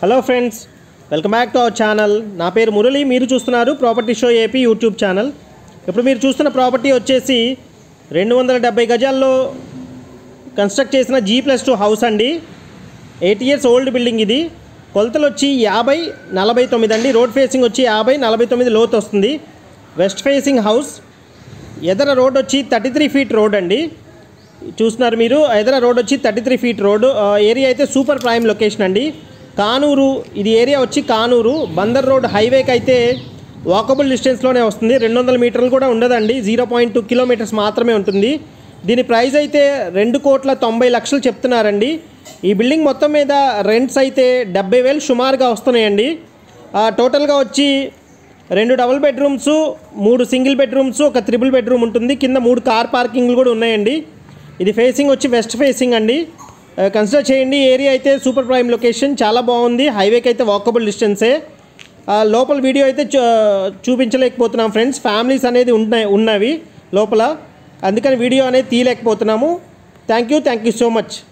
hello friends welcome back to our channel నా పేరు మురళి మీరు చూస్తున్నారు property show AP YouTube channel ఇప్పుడు మీరు చూస్తున్న ప్రాపర్టీ వచ్చేసి రెండు వందల డెబ్బై గజాల్లో కన్స్ట్రక్ట్ చేసిన జీ ప్లస్ టూ హౌస్ అండి ఎయిట్ ఇయర్స్ ఓల్డ్ బిల్డింగ్ ఇది కొలతలు వచ్చి యాభై నలభై తొమ్మిది అండి రోడ్ ఫేసింగ్ వచ్చి యాభై నలభై తొమ్మిది లోతు వస్తుంది వెస్ట్ ఫేసింగ్ హౌస్ ఎదర రోడ్ వచ్చి థర్టీ త్రీ ఫీట్ రోడ్ అండి చూస్తున్నారు మీరు ఎదర రోడ్ వచ్చి thirty three feet road area అయితే సూపర్ ప్రైమ్ లొకేషన్ అండి కానూరు ఇది ఏరియా వచ్చి కానూరు బందర్ రోడ్ హైవేకి అయితే వాకబుల్ డిస్టెన్స్లోనే వస్తుంది రెండు వందల మీటర్లు కూడా ఉండదండి జీరో పాయింట్ టూ కిలోమీటర్స్ మాత్రమే ఉంటుంది దీని ప్రైస్ అయితే రెండు కోట్ల తొంభై లక్షలు చెప్తున్నారండి ఈ బిల్డింగ్ మొత్తం మీద రెంట్స్ అయితే డెబ్బై వేలు సుమారుగా వస్తున్నాయండి ఆ, టోటల్గా వచ్చి రెండు డబుల్ బెడ్రూమ్స్ మూడు సింగిల్ బెడ్రూమ్స్ ఒక త్రిబుల్ బెడ్రూమ్ ఉంటుంది కింద మూడు కార్ పార్కింగ్లు కూడా ఉన్నాయండి ఇది ఫేసింగ్ వచ్చి వెస్ట్ ఫేసింగ్ అండి ఆ, కన్సిడర్ చేయండి ఏరియా అయితే సూపర్ ప్రైమ్ లొకేషన్ చాలా బాగుంది హైవేకి అయితే వాకబుల్ డిస్టెన్సే ఆ, లోపల వీడియో అయితే చూ- చూపించలేకపోతున్నాం ఫ్రెండ్స్ ఫ్యామిలీస్ అనేది ఉన్నాయి ఉన్నవి లోపల అందుకని వీడియో అనేది తీయలేకపోతున్నాము thank you thank you so much